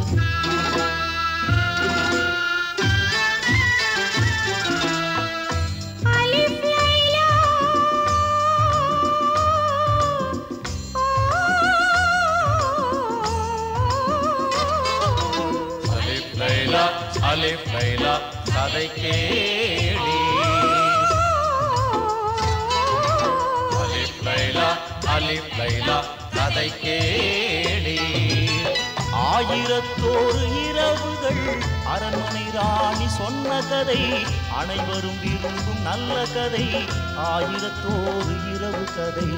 அலிஃப் லைலா அலிப் லைலா அலிப் லைலா கதை கேளி அலிப் லைலா அலிப் லைலா கதை கேளி ஆயிரத்தோரு இரவுகள் அரண்மனை ராணி சொன்ன கதை அனைவரும் விரும்பும் நல்ல கதை ஆயிரத்தோரு இரவு கதை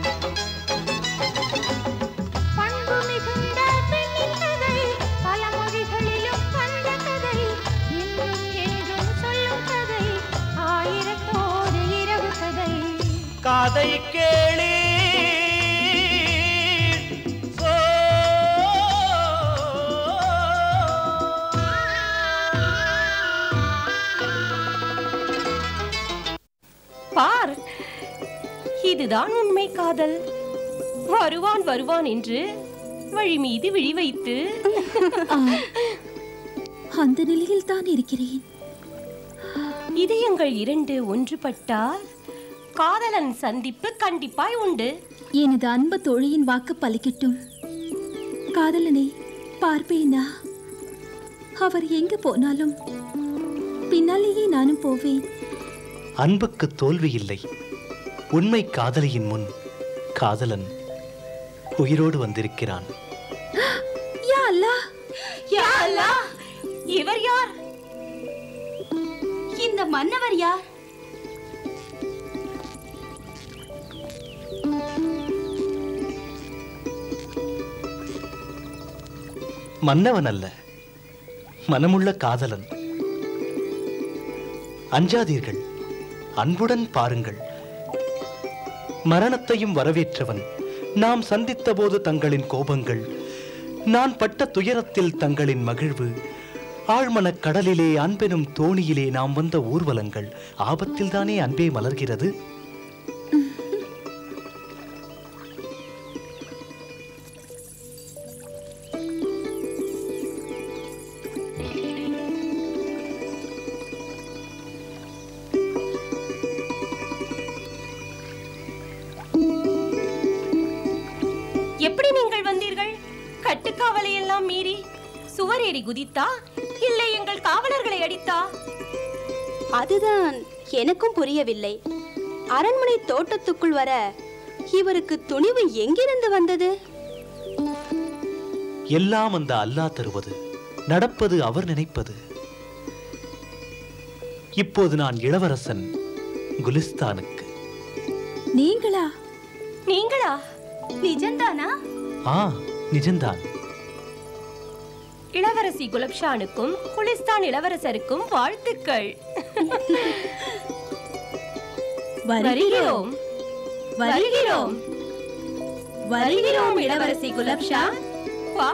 பண்பு மிகுந்த பெண்ணின் கதை பல மொழிகளிலும் வந்த கதை இன்னும் ஏதும் சொல்லும் கதை ஆயிரத்தோடு இரவு கதை கதை கேளி ஓ. பார் இதுதான் உண்மை காதல் வருவான் வருவான் என்று வழி மீது விழி வைத்து அந்த நிலையில் தான் இருக்கிறேன் இதயங்கள் இரண்டு ஒன்றுபட்டால் காதலன் சந்திப்பு கண்டிப்பாய் உண்டு எனது அன்பு தோழியின் வாக்கு பலிக்கட்டும் காதலனை பார்ப்பேனா அவர் எங்கு போனாலும் பின்னாலேயே நானும் போவேன் அன்புக்கு தோல்வி இல்லை உண்மை காதலியின் முன் காதலன் உயிரோடு வந்திருக்கிறான் யா அல்லாஹ் யா அல்லாஹ், இவர் யார் இந்த மன்னவர் யார் மன்னவன் அல்ல மனமுள்ள காதலன் அஞ்சாதீர்கள் அன்புடன் பாருங்கள் மரணத்தையும் வரவேற்றவன் நாம் சந்தித்தபோது தங்களின் கோபங்கள் நான் பட்ட துயரத்தில் தங்களின் மகிழ்வு ஆழ்மனக் கடலிலே அன்பெனும் தோணியிலே நாம் வந்த ஊர்வலங்கள் ஆபத்தில்தானே அன்பே மலர்கிறது எப்படி நீங்கள் வந்தீர்கள் கட்டுக்காவலை எல்லாம் மீறி சுவர் ஏறி குதித்தா இல்லை எங்கள் காவலர்களை அடித்தா அதுதான் எனக்கும் புரியவில்லை அரண்மனை தோட்டத்துக்குள் வர இவருக்கு துணிவு எங்கிருந்து வந்தது எல்லாம் அந்த அல்லாஹ் தருவது நடப்பது அவர் நினைப்பது இப்போது நான் இளவரசன் குலிஸ்தானுக்கு நீங்களா நீங்களா நிஜம்தானா ஆ நிஜம்தான் இளவரசி குலப்ஷானுக்கும் குலிஸ்தான் இளவரசருக்கும் வாழ்த்துக்கள் வருகிறோம் வருகிறோம் வருகிறோம் இளவரசி குலப்ஷா வா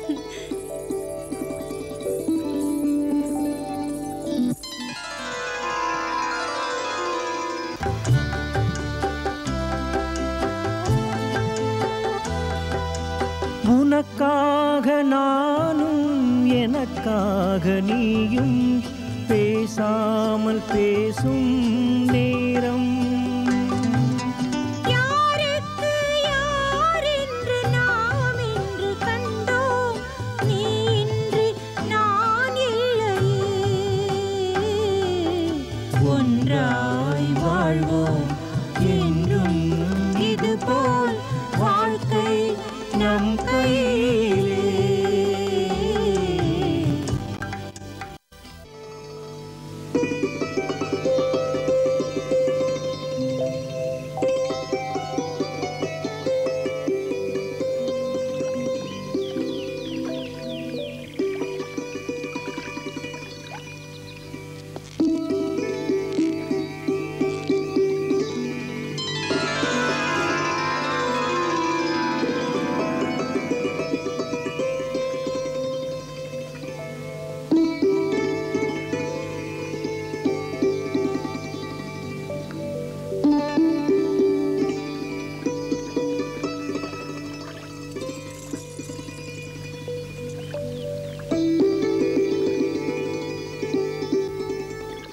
உனக்காக நானும் எனக்காக நீயும் பேசாமல் பேசும் நேரம் யாருக்கு யார் என்று நாம் இன்று கண்டோம் நீ இன்றி நான் இல்லையே ஒன்றாய் வாழ்வோம் என்றும் இதுபோல் வாழ்க்கை நம் கையிலே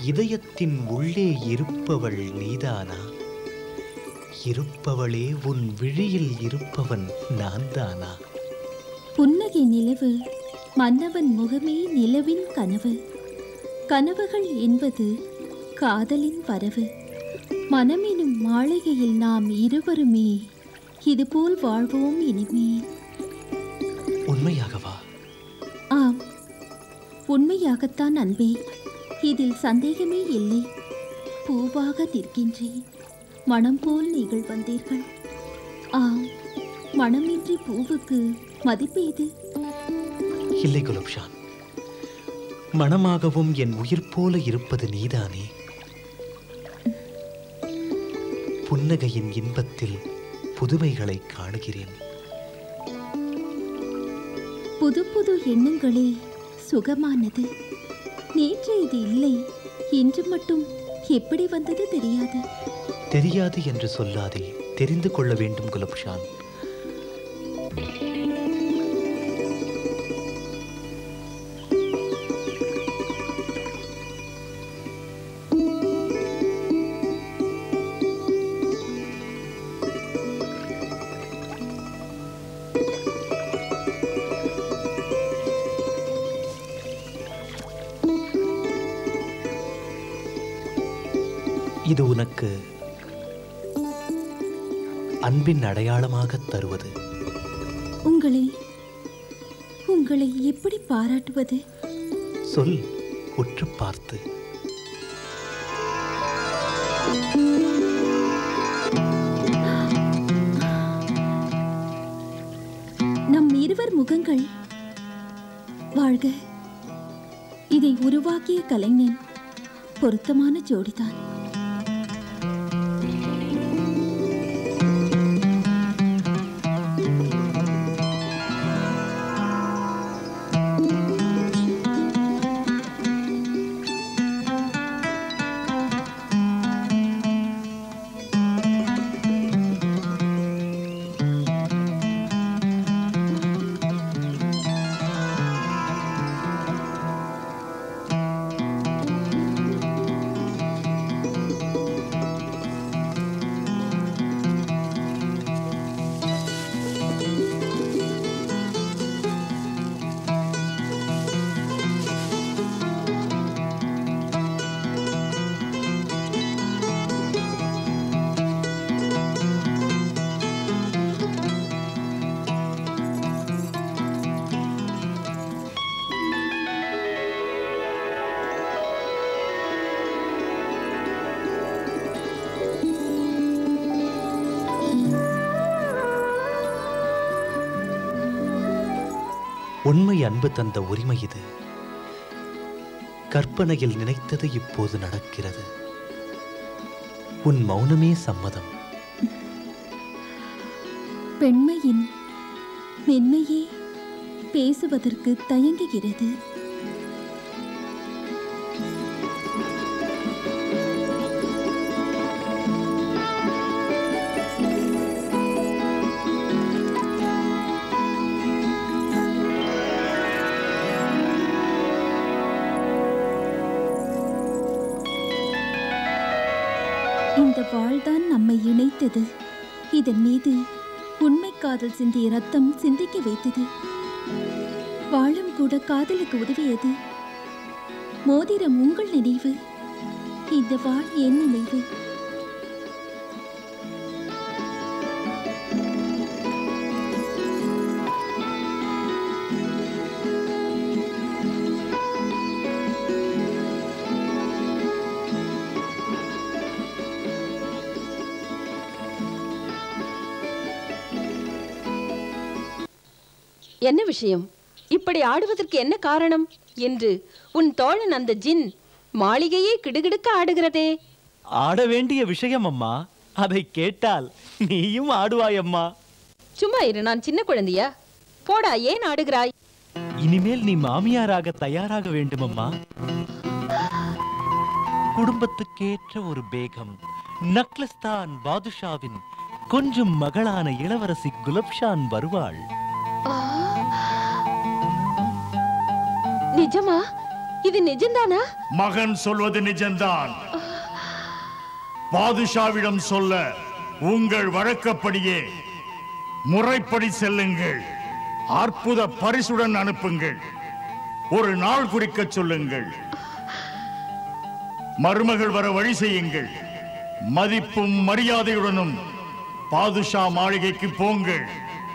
இதயத்தின் உள்ளே இருப்பவள் நீதானா இருப்பவளே உன் விழியில் இருப்பவன் நான்தானா புன்னகை நிலவு மன்னவன் முகமே நிலவின் கனவு கனவுகள் என்பது காதலின் வரவு மனமெனும் மாளிகையில் நாம் இருவருமே இதுபோல் வாழ்வோம் இனிமே உண்மையாகவா ஆம் உண்மையாகத்தான் அன்பே இதில் சந்தேகமே இல்லை பூவாக நிற்கின்றேன் மனம் போல் நீங்கள் வந்தீர்கள் ஆம் மனமின்றி பூவுக்கு மதிப்பேது இல்லை குலப்ஷான் மனமாகவும் என் உயிர் போல இருப்பது நீதானே புன்னகையின் இன்பத்தில் புதுமைகளை காணுகிறேன் புது புது எண்ணங்களே சுகமானது நேற்று இது இல்லை இன்று மட்டும் எப்படி வந்தது தெரியாது தெரியாது என்று சொல்லாதே தெரிந்து கொள்ள வேண்டும் குலப்ஷான் இது உனக்கு அன்பின் அடையாளமாக தருவது உங்களை உங்களை எப்படி பாராட்டுவது சொல் உற்று பார்த்து நம் இருவர் முகங்கள் வாழ்க இதை உருவாக்கிய கலைஞன் பொருத்தமான ஜோடிதான் உண்மை அன்பு தந்த உரிமை இது கற்பனையில் நினைத்தது இப்போது நடக்கிறது உன் மௌனமே சம்மதம் பெண்மையின் மென்மையே பேசுவதற்கு தயங்குகிறது இந்த வாழ்தான் நம்மை இணைத்தது இதன் மீது உண்மை காதல் சிந்திய ரத்தம் சிந்திக்க வைத்தது வாழும் கூட காதலுக்கு உதவியது மோதிரம் உங்கள் நினைவு இந்த வாழ் என் நினைவு என்ன விஷயம் இப்படி ஆடுவதற்கு என்ன காரணம் என்று உன் தோழன் அந்த ஜின் மாளிகையே கிடுகிடுக்க ஆடுகிறதே ஆட வேண்டிய விஷயம் அம்மா அதை கேட்டால் நீயும் ஆடுவாயம்மா சும்மா இரு நான் சின்ன குழந்தையா போடா ஏன் ஆடுகிறாய் இனிமேல் நீ மாமியாராக தயாராக வேண்டுமம்மா குடும்பத்துக்கேற்ற ஒரு பேகம் நக்லஸ்தான் பாதுஷாவின் கொஞ்சம் மகளான இளவரசி குலப்ஷான் வருவாள் நிஜமா இது நிஜம்தானா மகன் சொல்வது நிஜம்தான் பாதுஷாவிடம் சொல்ல உங்கள் வழக்கப்படியே முறைப்படி செல்லுங்கள் அற்புத பரிசுடன் அனுப்புங்கள் ஒரு நாள் குறிக்கச் சொல்லுங்கள் மருமகள் வர வழி செய்யுங்கள் மதிப்பும் மரியாதையுடனும் பாதுஷா மாளிகைக்கு போங்கள்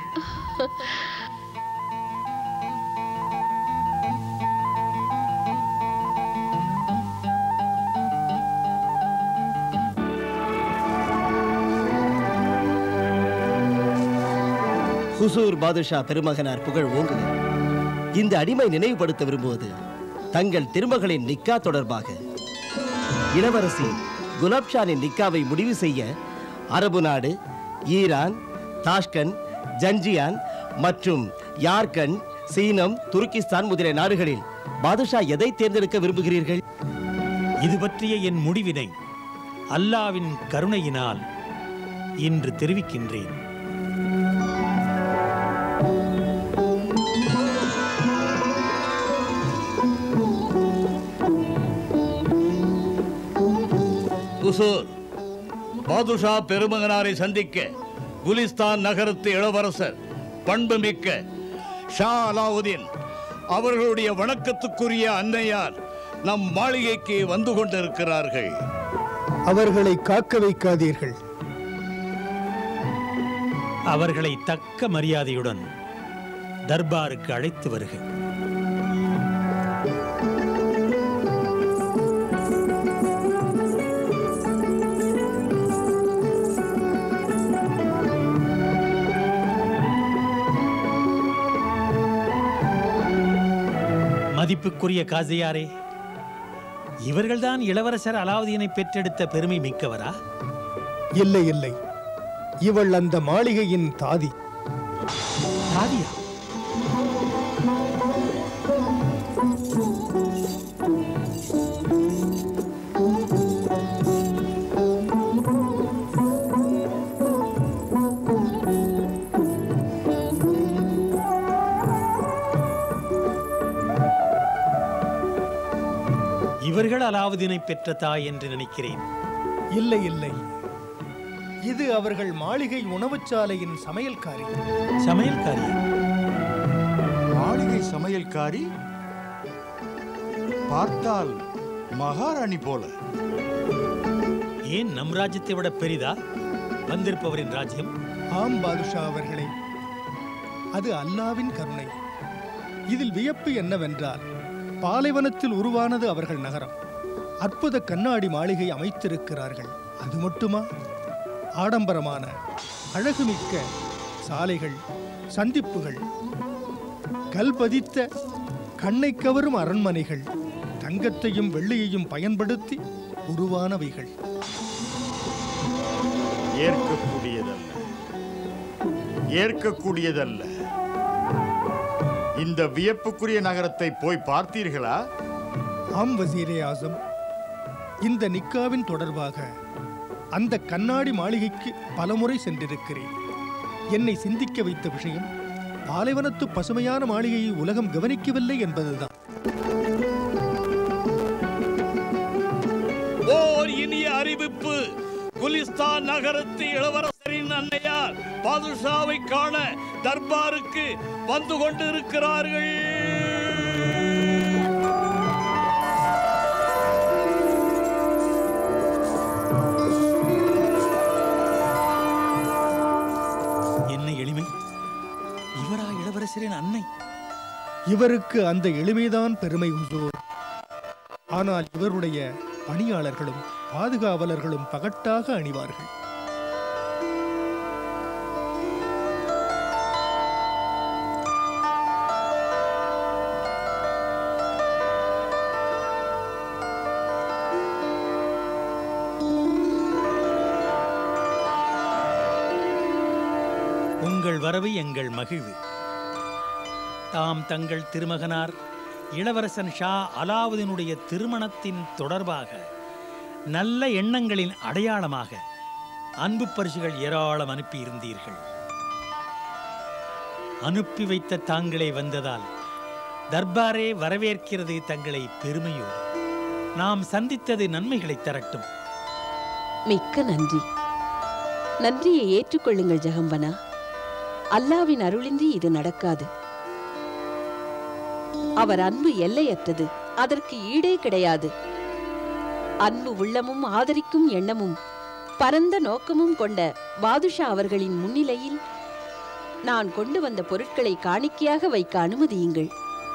ஹுசூர் பாதுஷா பெருமகனார் புகழ் ஓங்குக இந்த அடிமை நினைவுபடுத்த விரும்புவது தங்கள் திருமகளின் நிக்கா தொடர்பாக இளவரசி குலாப்ஷானின் நிக்காவை முடிவு செய்ய அரபு நாடு ஈரான் தாஷ்கண்ட் ஜன்ஜியான் மற்றும் யார்கண்ட் சீனம் துருக்கிஸ்தான் முதலிய நாடுகளில் பாதுஷா எதை தேர்ந்தெடுக்க விரும்புகிறீர்கள் இது பற்றிய என் முடிவினை அல்லாவின் கருணையினால் இன்று தெரிவிக்கின்றேன் குசூர் பாதுஷா பெருமகனாரை சந்திக்க குலிஸ்தான் நகரத்து இளவரசர் பண்புமிக்க ஷா அலாவுதீன் அவர்களுடைய வணக்கத்துக்குரிய அன்னையார் நம் மாளிகைக்கு வந்து கொண்டிருக்கிறார்கள் அவர்களை காக்க வைக்காதீர்கள் அவர்களை தக்க மரியாதையுடன் தர்பாருக்கு அழைத்து வருக மதிப்புக்குரிய காசியாரே இவர்கள்தான் இளவரசர் அலாவுதீனை பெற்றெடுத்த பெருமை மிக்கவரா இல்லை இல்லை இவள் அந்த மாளிகையின் தாதி தாதியா இவர்கள் அலாவுதீனை பெற்ற தாய் என்று நினைக்கிறேன் இல்லை இல்லை இது அவர்கள் மாளிகை உணவுச்சாலையின் சமையல்காரி சமையல்காரியா மாளிகை சமையல்காரி பார்த்தால் மகாராணி போல ஏன் நம் ராஜ்யத்தை விட பெரிதா வந்திருப்பவரின் ராஜ்யம் ஆம் பாதுஷா அவர்களே அது அல்லாவின் கருணை இதில் வியப்பு என்னவென்றால் பாலைவனத்தில் உருவானது அவர்கள் நகரம் அற்புத கண்ணாடி மாளிகை அமைத்திருக்கிறார்கள் அது மட்டுமா ஆடம்பரமான அழகுமிக்க சாலைகள் சந்திப்புகள் கல்பதித்த கண்ணை கவரும் அரண்மனைகள் தங்கத்தையும் வெள்ளியையும் பயன்படுத்தி உருவானவைகள் ஏற்கக்கூடியதல்ல ஏற்கக்கூடியதல்ல இந்த வியப்புக்குரிய நகரத்தை போய் பார்த்தீர்களா ஆம் வசீரே ஆசம் இந்த நிக்காவின் தொடர்பாக அந்த கண்ணாடி மாளிகைக்கு பலமுறை சென்றிருக்கிறேன் என்னை சிந்திக்க வைத்த விஷயம் பாலைவனத்து பசுமையான மாளிகையை உலகம் கவனிக்கவில்லை என்பதுதான் ஓர் இனிய அறிவிப்பு குலிஸ்தான் நகரத்து இளவரசரின் அன்னையார் பாதுஷாவை காண தர்பாருக்கு வந்து கொண்டிருக்கிறார்கள் என்ன எளிமை இவரா இளவரசரின் அன்னை இவருக்கு அந்த எளிமைதான் பெருமை உண்டோ ஆனால் இவருடைய பணியாளர்களும் பாதுகாவலர்களும் பகட்டாக அணிவார்கள் உங்கள் வரவு எங்கள் மகிழ்வு தாம் தங்கள் திருமகனார் இளவரசன் ஷா அலாவுதீனுடைய திருமணத்தின் தொடர்பாக நல்ல எண்ணங்களின் அடையாளமாக அன்பு பரிசுகள் ஏராளம் அனுப்பியிருந்தீர்கள் அனுப்பி வைத்த தாங்களே வந்ததால் தர்பாரே வரவேற்கிறது தங்களை பெருமையோடு நாம் சந்தித்தது நன்மைகளை தரட்டும் மிக்க நன்றி நன்றியை ஏற்றுக்கொள்ளுங்கள் ஜெகம்பனா அல்லாவின் அருளின்றி இது நடக்காது அவர் அன்பு எல்லையற்றது அதற்கு ஈடே கிடையாது அன்பு உள்ளமும் ஆதரிக்கும் எண்ணமும் பரந்த நோக்கமும் கொண்ட பாதுஷா அவர்களின் முன்னிலையில் நான் கொண்டு வந்த பொருட்களை காணிக்கையாக வைக்க அனுமதியுங்கள்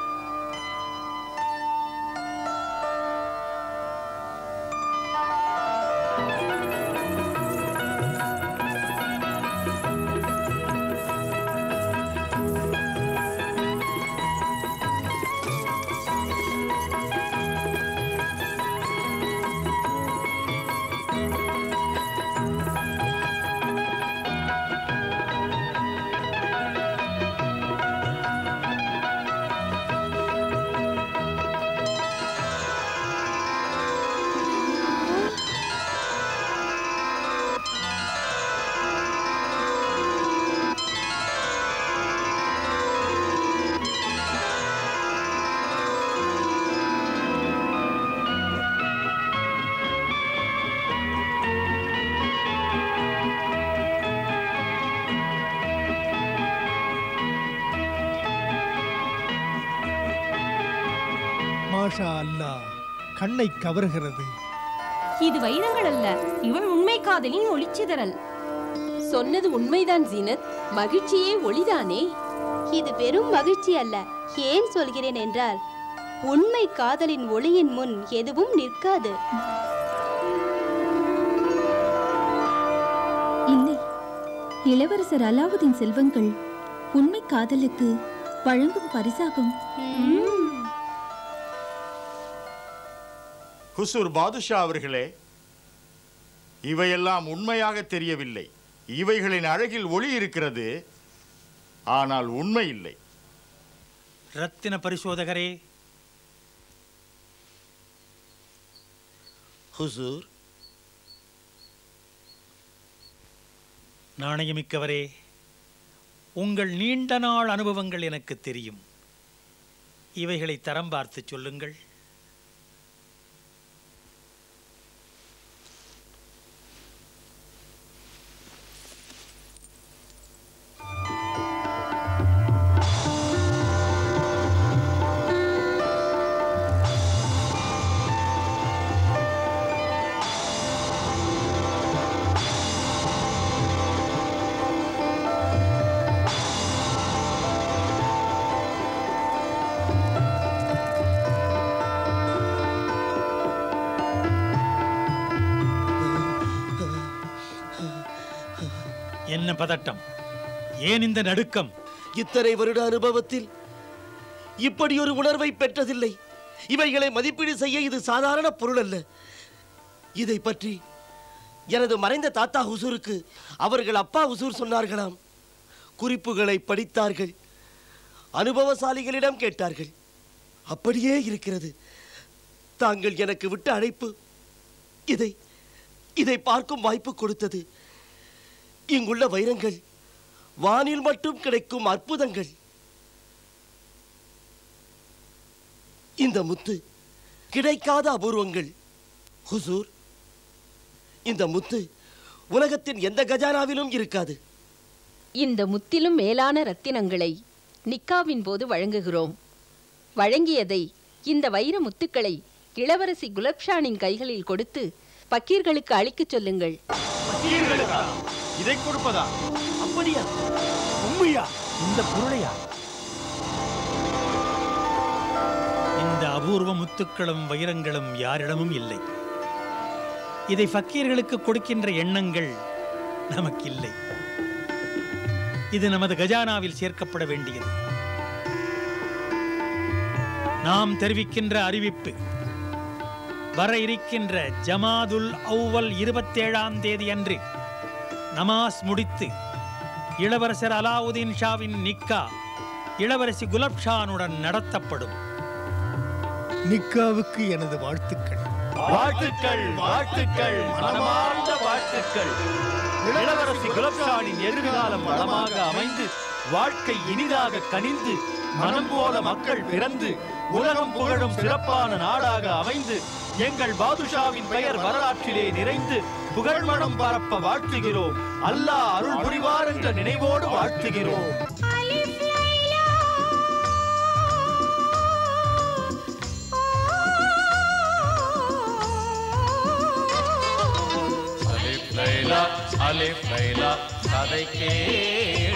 மாஷா அல்லாஹ் கண்ணை கவர்கிறது இது வைரங்கள் அல்ல இவள் உண்மை காதலின் ஒளிச்சிதறல் சொன்னது உண்மைதான் ஜீனத் மகிழ்ச்சியே ஒளிதானே இது வெறும் மகிழ்ச்சி அல்ல ஏன் சொல்கிறேன் என்றால் உண்மை காதலின் ஒளியின் முன் எதுவும் நிற்காது இல்லை இளவரசர் அலாவுதீன் செல்வங்கள் உண்மை காதலுக்கு வழங்கும் பரிசாகும் ஹுசூர் பாதுஷா அவர்களே இவையெல்லாம் உண்மையாக தெரியவில்லை இவைகளின் அழகில் ஒளி இருக்கிறது ஆனால் உண்மை இல்லை ரத்தின பரிசோதகரே ஹுசூர் நாணயமிக்கவரே உங்கள் நீண்ட நாள் அனுபவங்கள் எனக்கு தெரியும் இவைகளை தரம் பார்த்து சொல்லுங்கள் என்ன பதட்டம் ஏன் இந்த நடுக்கம் இத்தனை வருட அனுபவத்தில் இப்படி ஒரு உணர்வை பெற்றதில்லை இவைகளை மதிப்பீடு செய்ய இது சாதாரண பொருள் அல்ல இதை பற்றி எனது மறைந்த தாத்தா ஹுசூருக்கு அவர்கள் அப்பா ஹுசூர் சொன்னார்களாம் குறிப்புகளை படித்தார்கள் அனுபவசாலிகளிடம் கேட்டார்கள் அப்படியே இருக்கிறது தாங்கள் எனக்கு விட்ட அழைப்பு இதை இதை பார்க்கும் வாய்ப்பு கொடுத்தது இங்குள்ள வைரங்கள் வானில் மட்டும் கிடைக்கும் அற்புதங்கள் இந்த முத்து கிடைக்காத அபூர்வங்கள் ஹுசூர் இந்த முத்து உலகத்தின் எந்த கஜானாவிலும் இருக்காது இந்த முத்திலும் மேலான ரத்தினங்களை நிக்காவின் போது வழங்குகிறோம் வழங்கியதை இந்த வைர முத்துக்களை இளவரசி குலப்ஷானின் கைகளில் கொடுத்து பக்கீர்களுக்கு அளிக்கச் சொல்லுங்கள் இதை கொடுப்பதா அப்படியா உண்மையா இந்த பொருளையா இந்த அபூர்வ முத்துக்களும் வைரங்களும் யாரிடமும் இல்லை இதை ஃபக்கீர்களுக்கு கொடுக்கின்ற எண்ணங்கள் நமக்கில்லை இது நமது கஜானாவில் சேர்க்கப்பட வேண்டியது நாம் தெரிவிக்கின்ற அறிவிப்பு வர இருக்கின்ற ஜமாதுல் அவ்வல் இருபத்தேழாம் தேதி அன்று நமாஸ் முடித்து இளவரசர் அலாவுதீன் ஷாவின் நிக்கா இளவரசி குலப்ஷானுடன் நடத்தப்படும் நிக்காவுக்கு எனது வாழ்த்துக்கள் வாழ்த்துக்கள் வாழ்த்துக்கள் மனமார்ந்த வாழ்த்துக்கள் இளவரசி குலப்ஷானின் எதிர்காலம் வளமாக அமைந்து வாழ்க்கை இனிதாக கனிந்து மனம் போல மக்கள் பிறந்து உலகம் புகழும் சிறப்பான நாடாக அமைந்து எங்கள் பாதுஷாவின் பெயர் வரலாற்றிலே நிறைந்து புகழ்மணம் பரப்ப வாழ்த்துகிறோம் அல்லாஹ் அருள் புரிவார் என்ற நினைவோடு வாழ்த்துகிறோம் அலிஃப் லைலா அலிஃப் லைலா கதை கேளு